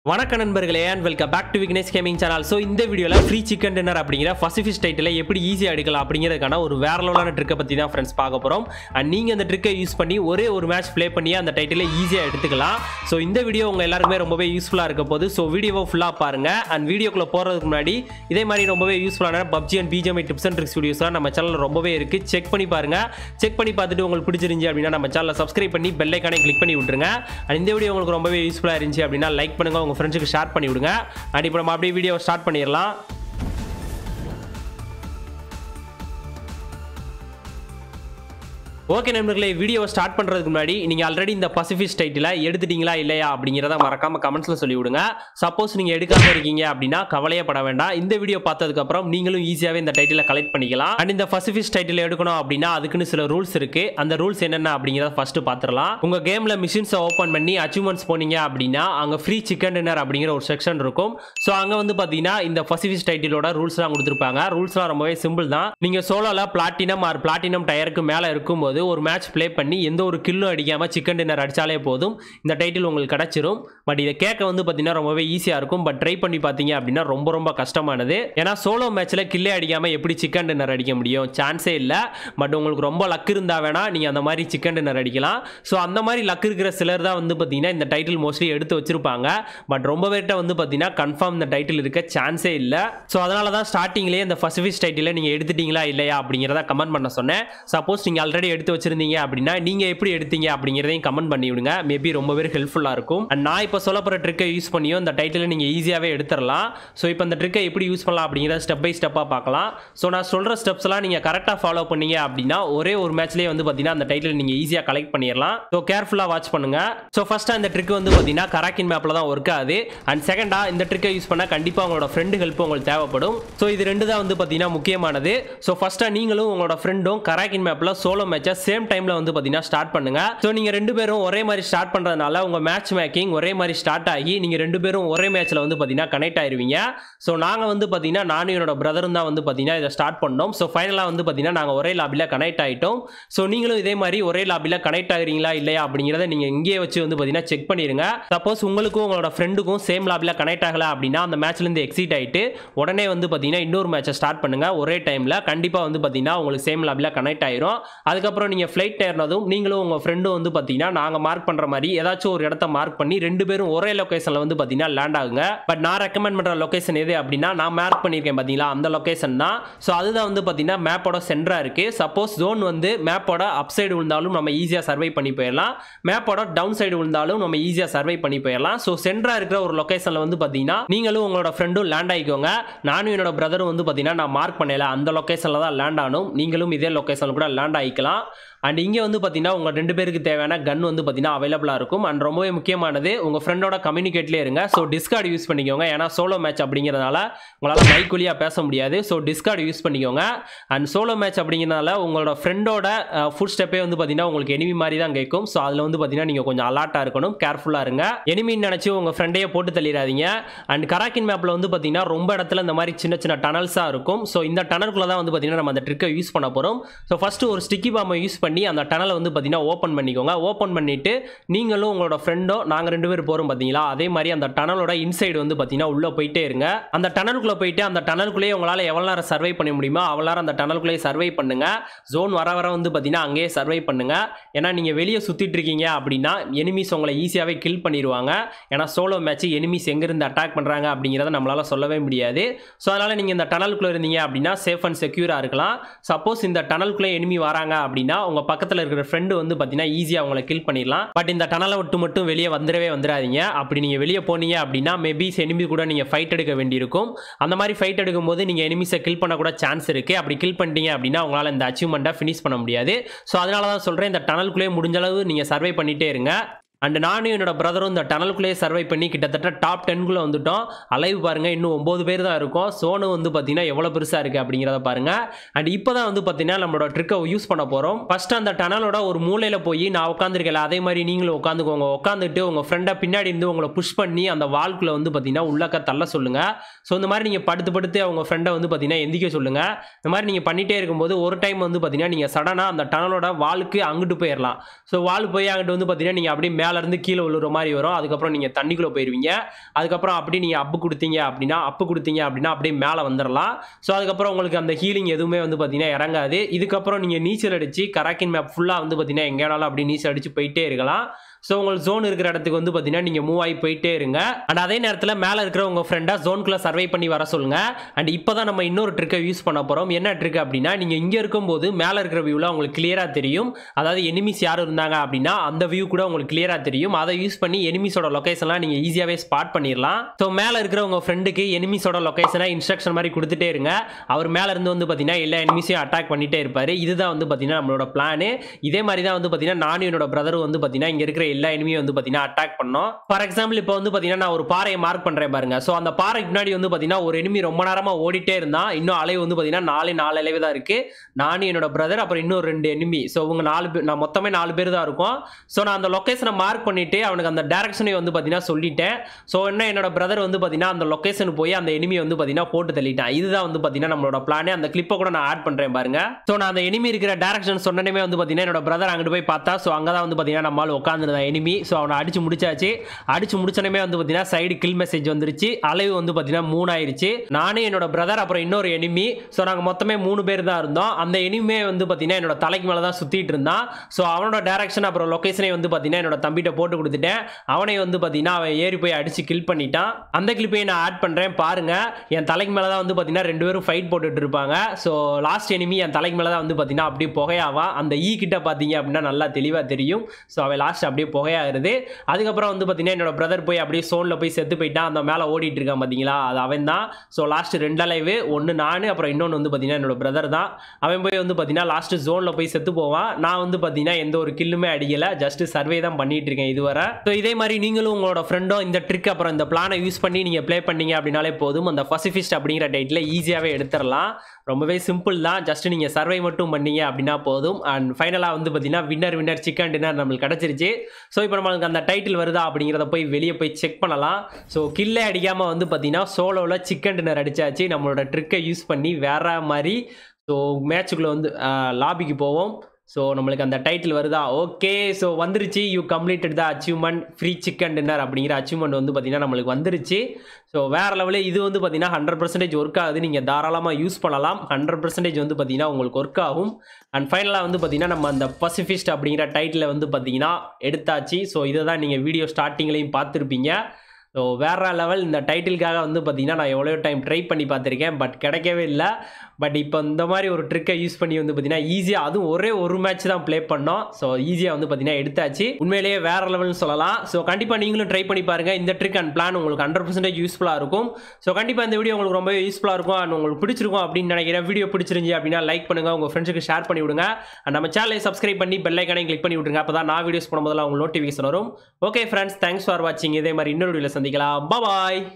வணக்க நண்பர்களே and welcome back to Vignesh gaming channel so இந்த வீடியோவில் ஃப்ரீ சிக்கன் டின்னர் அப்படிங்கிற பசிபிக் டைட்டில் எப்படி ஈஸியாக எடுக்கலாம் அப்படிங்கிறதுக்கான ஒரு வேற லெவலான ட்ரிக்கை பற்றி தான் ஃப்ரெண்ட்ஸ் பார்க்க போகிறோம் அண்ட் நீங்கள் அந்த ட்ரிக்கை யூஸ் பண்ணி ஒரே ஒரு மேட்ச் ப்ளே பண்ணி அந்த டைட்டிலை ஈஸியாக எடுத்துக்கலாம் ஸோ இந்த வீடியோ உங்கள் எல்லாருக்குமே ரொம்பவே யூஸ்ஃபுல்லாக இருக்க போது ஸோ வீடியோவை ஃபுல்லாக பாருங்கள் அண்ட் வீடியோக்குள்ளே போகிறதுக்கு முன்னாடி இதே மாதிரி ரொம்பவே யூஸ்ஃபுல்லான PUBG and BGMI tips and tricks வீடியோஸ்லாம் நம்ம சேனலில் ரொம்பவே இருக்குது செக் பண்ணி பாருங்கள் செக் பண்ணி பார்த்துட்டு உங்களுக்கு பிடிச்சிருந்துச்சு அப்படின்னா நம்ம சேனலை சப்ஸ்கிரைப் பண்ணி பெல் ஐக்கானே கிளிக் பண்ணி விட்டுருங்க அண்ட் இந்த வீடியோ உங்களுக்கு ரொம்பவே யூஸ்ஃபுல்லாக இருந்துச்சு அப்படின்னா லைக் பண்ணுங்கள் உங்கள் ஃப்ரெண்ட்ஸுக்கு ஷேர் பண்ணி விடுங்க அண்ட் இப்போ நம்ம அப்படியே வீடியோ ஸ்டார்ட் பண்ணிடலாம் ஓகே நண்பர்களே வீடியோவை ஸ்டார்ட் பண்ணுறதுக்கு முன்னாடி நீங்கள் ஆல்ரெடி இந்த பசிபிக் டைட்டில் எடுத்துட்டீங்களா இல்லையா அப்படிங்கிறத மறக்காம கமெண்ட்ஸில் சொல்லி விடுங்க சப்போஸ் நீங்கள் எடுக்காம இருக்கீங்க அப்படின்னா கவலையே பட வேண்டாம் இந்த வீடியோ பார்த்ததுக்கப்புறம் நீங்களும் ஈஸியாகவே இந்த டைட்டில் கலெக்ட் பண்ணிக்கலாம் அண்ட் இந்த பசிபிக் டைட்டில் எடுக்கணும் அப்படின்னா அதுக்குன்னு சில ரூல்ஸ் இருக்கு அந்த ரூல்ஸ் என்னென்ன அப்படிங்கிறத ஃபர்ஸ்ட் பார்த்துடலாம் உங்கள் கேமில் மிஷின்ஸை ஓப்பன் பண்ணி அச்சீவ்மெண்ட்ஸ் போனீங்க அப்படின்னா அங்கே ஃப்ரீ சிக்கன் டின்னர் அப்படிங்கிற ஒரு செக்ஷன் இருக்கும் ஸோ அங்கே வந்து பார்த்தீங்கன்னா இந்த பசிபிக் டைட்டிலோட ரூல்ஸ்லாம் கொடுத்துருப்பாங்க ரூல்ஸ்லாம் ரொம்பவே சிம்பிள் தான் நீங்கள் சோலோவில் பிளாட்டினம் ஆர் பிளாட்டினம் டயருக்கு மேலே இருக்கும்போது ஒரு மேட்ச் ப்ளே பண்ணி எந்த ஒரு கில்லும் அடிக்காமல் சிக்கன் டின்னர் அடித்தாலே போதும் இந்த டைட்டில் உங்களுக்கு கிடச்சிரும் பட் இதை கேட்க வந்து பார்த்தீங்கன்னா ரொம்பவே ஈஸியாக இருக்கும் பட் ட்ரை பண்ணி பார்த்தீங்க அப்படின்னா ரொம்ப ரொம்ப கஷ்டமானது ஏன்னா சோலோ மேட்ச்சில் கில்லே அடிக்காமல் எப்படி சிக்கன் டின்னர் அடிக்க முடியும் சான்ஸே இல்லை பட் உங்களுக்கு ரொம்ப லக் இருந்தால் வேணால் நீங்கள் அந்த மாதிரி சிக்கன் டின்னர் அடிக்கலாம் ஸோ அந்த மாதிரி லக் இருக்கிற சிலர் தான் வந்து பார்த்தீங்கன்னா இந்த டைட்டில் மோஸ்ட்லி எடுத்து வச்சிருப்பாங்க பட் ரொம்ப பேர்கிட்ட வந்து பார்த்தீங்கன்னா கன்ஃபார்ம் இந்த டைட்டில் இருக்க சான்ஸே இல்லை ஸோ அதனால தான் ஸ்டார்டிங்லேயே இந்த பசிபிக் டைட்டில் நீங்கள் எடுத்துட்டீங்களா இல்லையா அப்படிங்கிறத கமெண்ட் பண்ண சொன்னேன் சப்போஸ் நீங்கள் ஆல்ரெடி எடுத்து வச்சிருந்தீங்க அப்படின்னா நீங்கள் எப்படி எடுத்தீங்க அப்படிங்கிறதையும் கமெண்ட் பண்ணி விடுங்க மேபி ரொம்ப பேர் ஹெல்ப்ஃபுல்லாக இருக்கும் அண்ட் நான் இப்போ சொல்ல போகிற ட்ரிக்கை யூஸ் பண்ணியும் இந்த டைட்டிலை நீங்கள் ஈஸியாகவே எடுத்துடலாம் ஸோ இப்போ இந்த ட்ரிக்கை எப்படி யூஸ் பண்ணலாம் அப்படிங்கிறத ஸ்டெப் பை ஸ்டெப்பாக பார்க்கலாம் ஸோ நான் சொல்கிற ஸ்டெப்ஸ்லாம் நீங்கள் கரெக்டாக ஃபாலோ பண்ணீங்க அப்படின்னா ஒரே ஒரு மேட்ச்லேயே வந்து பார்த்தீங்கன்னா அந்த டைட்டில் நீங்கள் ஈஸியாக கலெக்ட் பண்ணிடலாம் ஸோ கேர்ஃபுல்லாக வாட்ச் பண்ணுங்க ஸோ ஃபஸ்ட்டாக இந்த ட்ரிக் வந்து பார்த்தீங்கன்னா கராக்கின் மேப்பில் தான் ஒர்க் ஆகுது அண்ட் செகண்டாக இந்த ட்ரிக்கை யூஸ் பண்ணால் கண்டிப்பாக உங்களோட ஃப்ரெண்டு ஹெல்ப் உங்களுக்கு தேவைப்படும் ஸோ இது ரெண்டு தான் வந்து பார்த்தீங்கன்னா முக்கியமானது ஸோ ஃபஸ்ட்டாக நீங்களும் உங்களோட ஃப்ரெண்டும் கராக்கின் மேப்பில் சோலோ மேட்சை சேம் டைமில் வந்து பார்த்தீங்கன்னா ஸ்டார்ட் பண்ணுங்க ஸோ நீங்கள் ரெண்டு பேரும் ஒரே மாதிரி ஸ்டார்ட் பண்ணுறதுனால உங்கள் மேட்ச் மேக்கிங் ஒரே மாதிரி ஸ்டார்ட் ஆகி நீங்கள் ரெண்டு பேரும் ஒரே மேட்ச்சில் வந்து பார்த்தீங்கன்னா கனெக்ட் ஆயிருவீங்க ஸோ நாங்கள் வந்து பார்த்தீங்கன்னா நானும் என்னோட பிரதரும் தான் வந்து பார்த்தீங்கன்னா இதை ஸ்டார்ட் பண்ணோம் ஸோ ஃபைனலாக வந்து பார்த்தீங்கன்னா நாங்கள் ஒரே லாபியில் கனெக்ட் ஆகிட்டோம் ஸோ நீங்களும் இதே மாதிரி ஒரே லாபியில் கனெக்ட் ஆகுறீங்களா இல்லையா அப்படிங்கிறத நீங்கள் இங்கேயே வச்சு வந்து பார்த்தீங்கன்னா செக் பண்ணிடுங்க சப்போஸ் உங்களுக்கும் உங்களோட ஃப்ரெண்டுக்கும் சேம் லாபியில் கனெக்ட் ஆகல அப்படின்னா அந்த மேட்ச்லேருந்து எக்ஸிட் ஆகிட்டு உடனே வந்து பார்த்தீங்கன்னா இன்னொரு மேட்சை ஸ்டார்ட் பண்ணுங்க ஒரே டைமில் கண்டிப்பாக வந்து பார்த்தீங்கன்னா உங்களுக்கு சேம் லாபியில் கனெக்ட் ஆயிரும் அதுக்கப்புறம் நீங்கள் ஃப்ளைட் ஏறினதும் நீங்களும் உங்கள் ஃப்ரெண்டும் வந்து பார்த்தீங்கன்னா நாங்கள் மார்க் பண்ணுற மாதிரி ஏதாச்சும் ஒரு இடத்த மார்க் பண்ணி ரெண்டு பேரும் ஒரே லொக்கேஷனில் வந்து பார்த்தீங்கன்னா லேண்ட் ஆகுங்க பட் நான் ரெக்கமெண்ட் பண்ணுற லொக்கேஷன் எது அப்படின்னா நான் மார்க் பண்ணியிருக்கேன் பார்த்தீங்களா அந்த லொக்கேஷன் தான் ஸோ அதுதான் வந்து பார்த்தீங்கன்னா மேப்போட சென்டராக இருக்குது சப்போஸ் ஜோன் வந்து மேப்போட அப் சைடு விழுந்தாலும் நம்ம ஈஸியாக சர்வை பண்ணி போயிடலாம் மேப்போட டவுன் சைடு விழுந்தாலும் நம்ம ஈஸியாக சர்வை பண்ணி போயிடலாம் ஸோ சென்டராக இருக்கிற ஒரு லொக்கேஷனில் வந்து பார்த்தீங்கன்னா நீங்களும் உங்களோட ஃப்ரெண்டும் லேண்ட் ஆகிக்கோங்க நானும் என்னோட பிரதரும் வந்து பார்த்தீங்கன்னா நான் மார்க் பண்ணல அந்த லொக்கேஷனில் தான் லேண்ட் ஆகணும் நீங்களும் இதே லொக்கேஷனில் கூட லேண்ட் ஆகிக்கலாம் அண்ட் இங்கே வந்து பார்த்தீங்கன்னா உங்கள் ரெண்டு பேருக்கு தேவையான கன் வந்து பார்த்தீங்கன்னா அவைலபிளாக இருக்கும் அண்ட் ரொம்பவே முக்கியமானது உங்கள் ஃப்ரெண்டோட கம்யூனிகேட்லேயே இருங்க ஸோ டிஸ்கார்டு யூஸ் பண்ணிக்கோங்க ஏன்னா சோலோ மேட்ச் அப்படிங்கிறதுனால உங்களால் மைக்குலியாக பேச முடியாது ஸோ டிஸ்கார்டு யூஸ் பண்ணிக்கோங்க அண்ட் சோலோ மேட்ச் அப்படிங்கிறதுனால உங்களோட ஃப்ரெண்டோட ஃபுட் ஸ்டெப்பே வந்து பார்த்தீங்கன்னா உங்களுக்கு எனிமி மாதிரி தான் கேட்கும் ஸோ அதில் வந்து பார்த்தீங்கன்னா நீங்கள் கொஞ்சம் அலர்ட்டாக இருக்கணும் கேர்ஃபுல்லாக இருங்க எனிமின்னு நினச்சி உங்கள் ஃப்ரெண்டையே போட்டு தள்ளிடாதீங்க அண்ட் கராக்கின் மேப்பில் வந்து பார்த்தீங்கன்னா ரொம்ப இடத்துல இந்த மாதிரி சின்ன சின்ன டனல்ஸாக இருக்கும் ஸோ இந்த டனலுக்குள்ளே தான் வந்து பார்த்தீங்கன்னா நம்ம அந்த ட்ரிக்கை யூஸ் பண்ண போகிறோம் ஸோ ஃபஸ்ட்டு ஒரு ஸ்டிக்கி பாம்பை யூஸ் பண்ணி அந்த டனலை வந்து பார்த்தீங்கன்னா ஓப்பன் பண்ணிக்கோங்க ஓப்பன் பண்ணிவிட்டு நீங்களும் உங்களோட ஃப்ரெண்டோ நாங்கள் ரெண்டு பேர் போகிறோம் பார்த்தீங்களா அதே மாதிரி அந்த டனலோட இன்சைடு வந்து பார்த்தீங்கன்னா உள்ளே போயிட்டே இருங்க அந்த டனலுக்குள்ளே போயிட்டு அந்த டனலுக்குள்ளேயே உங்களால் எவ்வளோ நேரம் சர்வை பண்ண முடியுமோ அவ்வளோ நேரம் அந்த டனலுக்குள்ளேயே சர்வை பண்ணுங்க ஜோன் வர வர வந்து பார்த்தீங்கன்னா அங்கேயே சர்வை பண்ணுங்க ஏன்னா நீங்கள் வெளியே சுற்றிட்டு இருக்கீங்க அப்படின்னா எனிமிஸ் உங்களை ஈஸியாகவே கில் பண்ணிடுவாங்க ஏன்னா சோலோ மேட்ச் எனிமிஸ் எங்கேருந்து அட்டாக் பண்ணுறாங்க அப்படிங்கிறத நம்மளால் சொல்லவே முடியாது ஸோ அதனால் நீங்கள் இந்த டனலுக்குள்ளே இருந்தீங்க அப்படின்னா சேஃப் அண்ட் செக்யூராக இருக்கலாம் சப்போஸ் இந்த டனலுக்குள்ளே எனிமி வராங்க அப்படின்னா உங்கள் பக்கத்தில் இருக்கிற ஃப்ரெண்டு வந்து பார்த்தீங்கன்னா ஈஸியாக அவங்கள கில் பண்ணிடலாம் பட் இந்த டனலை விட்டு மட்டும் வெளியே வந்துடவே வந்துடாதீங்க அப்படி நீங்கள் வெளியே போனீங்க அப்படின்னா மேபி எனிமி கூட நீங்கள் ஃபைட் எடுக்க வேண்டியிருக்கும் அந்த மாதிரி ஃபைட் எடுக்கும்போது நீங்கள் எனிமிஸை கில் பண்ண கூட சான்ஸ் இருக்குது அப்படி கில் பண்ணிட்டீங்க அப்படின்னா உங்களால் இந்த அச்சீவ்மெண்ட்டை ஃபினிஷ் பண்ண முடியாது ஸோ அதனால தான் சொல்கிறேன் இந்த டனலுக்குள்ளேயே முடிஞ்ச அளவு நீங்கள் சர்வை பண்ணிகிட்டே இருங்க அண்ட் நானும் என்னோட பிரதரும் இந்த டனலுக்குள்ளேயே சர்வை பண்ணி கிட்டத்தட்ட டாப் டென்குள்ளே வந்துட்டோம் அலைவ் பாருங்கள் இன்னும் ஒம்பது பேர் தான் இருக்கும் சோனு வந்து பார்த்தீங்கன்னா எவ்வளோ பெருசாக இருக்குது அப்படிங்கிறத பாருங்கள் அண்ட் இப்போ தான் வந்து பார்த்தீங்கன்னா நம்மளோட ட்ரிக்கை யூஸ் பண்ண போகிறோம் ஃபஸ்ட் அந்த டனலோட ஒரு மூலையில் போய் நான் உட்காந்துருக்கல அதே மாதிரி நீங்களும் உட்காந்துக்கோங்க உட்காந்துட்டு உங்கள் ஃப்ரெண்டை பின்னாடி இருந்து உங்களை புஷ் பண்ணி அந்த வால்குள்ளே வந்து பார்த்தீங்கன்னா உள்ளக்க தள்ள சொல்லுங்கள் ஸோ இந்த மாதிரி நீங்கள் படுத்து படுத்து அவங்க ஃப்ரெண்டை வந்து பார்த்தீங்கன்னா எந்திக்க சொல்லுங்கள் இந்த மாதிரி நீங்கள் பண்ணிகிட்டே இருக்கும்போது ஒரு டைம் வந்து பார்த்தீங்கன்னா நீங்கள் சடனாக அந்த டனலோட வாலுக்கு அங்கிட்டு போயிடலாம் ஸோ வால் போய் அங்கிட்டு வந்து பார்த்தீங்கன்னா நீங்கள் அப்படியே மேலேருந்து கீழே விழுற மாதிரி வரும் அதுக்கப்புறம் நீங்கள் தண்ணிக்குள்ளே போயிடுவீங்க அதுக்கப்புறம் அப்படி நீங்கள் அப்பு கொடுத்தீங்க அப்படின்னா அப்பு கொடுத்தீங்க அப்படின்னா அப்படியே மேலே வந்துடலாம் ஸோ அதுக்கப்புறம் உங்களுக்கு அந்த ஹீலிங் எதுவுமே வந்து பார்த்தீங்கன்னா இறங்காது இதுக்கப்புறம் நீங்கள் நீச்சல் அடித்து கராக்கின் மேப் ஃபுல்லாக வந்து பார்த்தீங்கன்னா எங்கே வேணாலும் அப்படி நீச்சல் அடித்து போயிட்டே இருக்கலாம் ஸோ உங்களுக்கு ஜோன் இருக்கிற இடத்துக்கு வந்து பார்த்தீங்கன்னா நீங்கள் மூவ் ஆகி போயிட்டே இருங்க அண்ட் அதே நேரத்தில் மேலே இருக்கிற உங்கள் ஃப்ரெண்டாக ஜோனுக்குள்ளே சர்வை பண்ணி வர சொல்லுங்க அண்ட் இப்போ தான் நம்ம இன்னொரு ட்ரிக்கை யூஸ் பண்ண போகிறோம் என்ன ட்ரிக் அப்படின்னா நீங்கள் இங்கே இருக்கும்போது மேலே இருக்கிற வியூவில் உங்களுக்கு கிளியராக தெரியும் அதாவது எனிமிஸ் யார் இருந்தாங்க அப்படின்னா அந்த வியூ கூட உங்களுக்கு கிளியராக தெரியும் அதை யூஸ் பண்ணி எனிமிஸோட லொக்கேஷன்லாம் நீங்கள் ஈஸியாகவே ஸ்பாட் பண்ணிடலாம் ஸோ மேலே இருக்கிற உங்கள் ஃப்ரெண்டுக்கு எனிமிஸோட லொக்கேஷனை இன்ஸ்ட்ரக்ஷன் மாதிரி கொடுத்துட்டே இருங்க அவர் மேலே இருந்து வந்து பார்த்தீங்கன்னா எல்லா எனிமிஸையும் அட்டாக் பண்ணிட்டே இருப்பார் இதுதான் வந்து பார்த்தீங்கன்னா நம்மளோட பிளான் இதே மாதிரி தான் வந்து பார்த்தீங்கன்னா நானும் என்னோட பிரதரும் வந்து பார்த்தீங்கன்னா இங்கே இருக்கிற எல்லா எனிமியும் வந்து பார்த்தீங்கன்னா அட்டாக் பண்ணோம் ஃபார் எக்ஸாம்பிள் இப்போ வந்து பார்த்தீங்கன்னா நான் ஒரு பாறையை மார்க் பண்ணுறேன் பாருங்க ஸோ அந்த பாறைக்கு முன்னாடி வந்து பார்த்தீங்கன்னா ஒரு எனிமி ரொம்ப நேரமாக ஓடிட்டே இருந்தான் இன்னும் அலைவு வந்து பார்த்தீங்கன்னா நாலு நாலு அலைவு தான் இருக்குது நானும் என்னோட பிரதர் அப்புறம் இன்னும் ரெண்டு எனிமி ஸோ இவங்க நாலு பேர் நான் மொத்தமே நாலு பேர் தான் இருக்கும் ஸோ நான் அந்த லொக்கேஷனை மார்க் பண்ணிட்டு அவனுக்கு அந்த டேரக்ஷனை வந்து பார்த்தீங்கன்னா சொல்லிட்டேன் ஸோ என்ன என்னோட பிரதர் வந்து பார்த்தீங்கன்னா அந்த லொக்கேஷன் போய் அந்த எனிமி வந்து பார்த்தீங்கன்னா போட்டு தள்ளிட்டான் இதுதான் வந்து பார்த்தீங்கன்னா நம்மளோட பிளானே அந்த கிளிப்பை கூட நான் ஆட் பண்ணுறேன் பாருங்க ஸோ நான் அந்த எனிமி இருக்கிற டேரக்ஷன் சொன்னனே வந்து பார்த்தீங்கன்னா என்னோட பிரதர் அங்கிட்டு போய் பார்த்தா ஸோ அங்கே தான் வந்து பார்த்தீங்கன்னா நம்மளால் உட்காந்துருந்தான் எனிமி ஸோ அவனை அடிச்சு முடிச்சாச்சு அடிச்சு முடிச்சனமே வந்து பார்த்தீங்கன்னா சைடு கில் மெசேஜ் வந்துருச்சு அளவு வந்து பார்த்தீங்கன்னா மூணு ஆயிருச்சு நானே என்னோட பிரதர் அப்புறம் இன்னொரு எனிமி ஸோ நாங்கள் மொத்தமே மூணு பேர் தான் இருந்தோம் அந்த எனிமே வந்து பார்த்தீங்கன்னா என்னோட தலைக்கு மேலே தான் சுற்றிட்டு இருந்தான் ஸோ அவனோட டேரக்ஷன் அப்புறம் லொக்கேஷனை வந்து பார்த்தீங்கன்னா என்னோட தம்பிட்ட போட்டு கொடுத்துட்டேன் அவனை வந்து பார்த்தீங்கன்னா அவன் ஏறி போய் அடிச்சு கில் பண்ணிட்டான் அந்த கிளிப்பையும் நான் ஆட் பண்ணுறேன் பாருங்க என் தலைக்கு மேலே தான் வந்து பார்த்தீங்கன்னா ரெண்டு பேரும் ஃபைட் போட்டுட்டு இருப்பாங்க ஸோ லாஸ்ட் எனிமி என் தலைக்கு மேலே தான் வந்து பார்த்தீங்கன்னா அப்படியே புகையாவான் அந்த ஈ கிட்ட பார்த்தீங்க அப்படின்னா நல்லா தெளிவாக தெரியும் ஸோ அவன் லாஸ்ட் அப்படியே புகையாகிறது அதுக்கப்புறம் வந்து பார்த்தீங்கன்னா என்னோட பிரதர் போய் அப்படியே சோனில் போய் செத்து போயிட்டான் அந்த மேலே ஓடிட்டு இருக்கான் பார்த்தீங்களா அது அவன் தான் ஸோ லாஸ்ட் ரெண்டு அலைவு ஒன்று நான் அப்புறம் இன்னொன்று வந்து பார்த்தீங்கன்னா என்னோட பிரதர் தான் அவன் போய் வந்து பார்த்தீங்கன்னா லாஸ்ட் ஜோனில் போய் செத்து போவான் நான் வந்து பார்த்தீங்கன்னா எந்த ஒரு கில்லுமே அடிக்கல ஜஸ்ட் சர்வே தான் பண்ணிட்டு இருக்கேன் இதுவரை ஸோ இதே மாதிரி நீங்களும் உங்களோட ஃப்ரெண்டும் இந்த ட்ரிக் அப்புறம் இந்த பிளானை யூஸ் பண்ணி நீங்கள் ப்ளே பண்ணீங்க அப்படின்னாலே போதும் அந்த பசிஃபிஸ்ட் அப்படிங்கிற டைட்டில் ஈஸியாகவே எடுத்துடலாம் ரொம்பவே சிம்பிள் தான் ஜஸ்ட் நீங்கள் சர்வை மட்டும் பண்ணீங்க அப்படின்னா போதும் அண்ட் ஃபைனலாக வந்து பார்த்தீங்கன்னா வின்னர் வின்னர் சிக்கன் டின்னர் நம்மளுக்கு கிடச்சிருச்சு ஸோ இப்போ நம்மளுக்கு அந்த டைட்டில் வருதா அப்படிங்கிறத போய் வெளியே போய் செக் பண்ணலாம் ஸோ கில்லே அடிக்காமல் வந்து பார்த்தீங்கன்னா சோலோவில் சிக்கன் டின்னர் அடிச்சாச்சு நம்மளோட ட்ரிக்கை யூஸ் பண்ணி வேற மாதிரி ஸோ மேட்சுக்குள்ளே வந்து லாபிக்கு போவோம் ஸோ நம்மளுக்கு அந்த டைட்டில் வருதா ஓகே ஸோ வந்துருச்சு you completed the achievement free chicken dinner அப்படிங்கிற அச்சீவ்மெண்ட் வந்து பார்த்தீங்கன்னா நம்மளுக்கு வந்துருச்சு ஸோ வேறு லெவலில் இது வந்து பார்த்தீங்கன்னா ஹண்ட்ரட் பர்சன்டேஜ் ஒர்க் ஆகுது நீங்கள் தாராளமாக யூஸ் பண்ணலாம் ஹண்ட்ரட் பர்சன்டேஜ் வந்து பார்த்தீங்கன்னா உங்களுக்கு ஒர்க் ஆகும் அண்ட் ஃபைனலாக வந்து பார்த்தீங்கன்னா நம்ம அந்த பசிஃபிஸ்ட் அப்படிங்கிற டைட்டில் வந்து பார்த்தீங்கன்னா எடுத்தாச்சு ஸோ இதை தான் நீங்கள் வீடியோ ஸ்டார்டிங்லேயும் பார்த்துருப்பீங்க ஸோ வேற லெவல் இந்த டைட்டிலுக்காக வந்து பார்த்தீங்கன்னா நான் எவ்வளோ டைம் ட்ரை பண்ணி பார்த்துருக்கேன் பட் கிடைக்கவே இல்லை பட் இப்போ இந்த மாதிரி ஒரு ட்ரிக்கை யூஸ் பண்ணி வந்து பார்த்தீங்கன்னா ஈஸியாக அதுவும் ஒரே ஒரு மேட்ச் தான் ப்ளே பண்ணோம் ஸோ ஈஸியாக வந்து பார்த்தீங்கன்னா எடுத்தாச்சு உண்மையிலேயே வேற லெவல்னு சொல்லலாம் ஸோ கண்டிப்பாக நீங்களும் ட்ரை பண்ணி பாருங்க இந்த ட்ரிக் அண்ட் பிளான் உங்களுக்கு ஹண்ட்ரட் பர்சன்டேஜ் யூஸ்ஃபுல்லாக இருக்கும் ஸோ கண்டிப்பாக இந்த வீடியோ உங்களுக்கு ரொம்ப யூஸ்ஃபுல்லாக இருக்கும் அண்ட் உங்களுக்கு பிடிச்சிருக்கும் அப்படின்னு நினைக்கிறேன் வீடியோ பிடிச்சிருந்துச்சு அப்படின்னா லைக் பண்ணுங்க உங்கள் ஃப்ரெண்ட்ஸுக்கு ஷேர் பண்ணி விடுங்க அண்ட் நம்ம சேனலை சப்ஸ்கிரைப் பண்ணி பெல் ஐக்கானையும் கிளிக் பண்ணி விட்டுருங்க அப்போ தான் நான் வீடியோஸ் போடும்போதெல்லாம் உங்களுக்கு நோட்டிஃபிகேஷன் வரும் ஓகே ஃப்ரெண்ட்ஸ் தேங்க்ஸ் ஃபார் வாட்சிங் இதே மாதிரி இன்னொரு வீடியோவில் சந்திக்கலாம் பாய்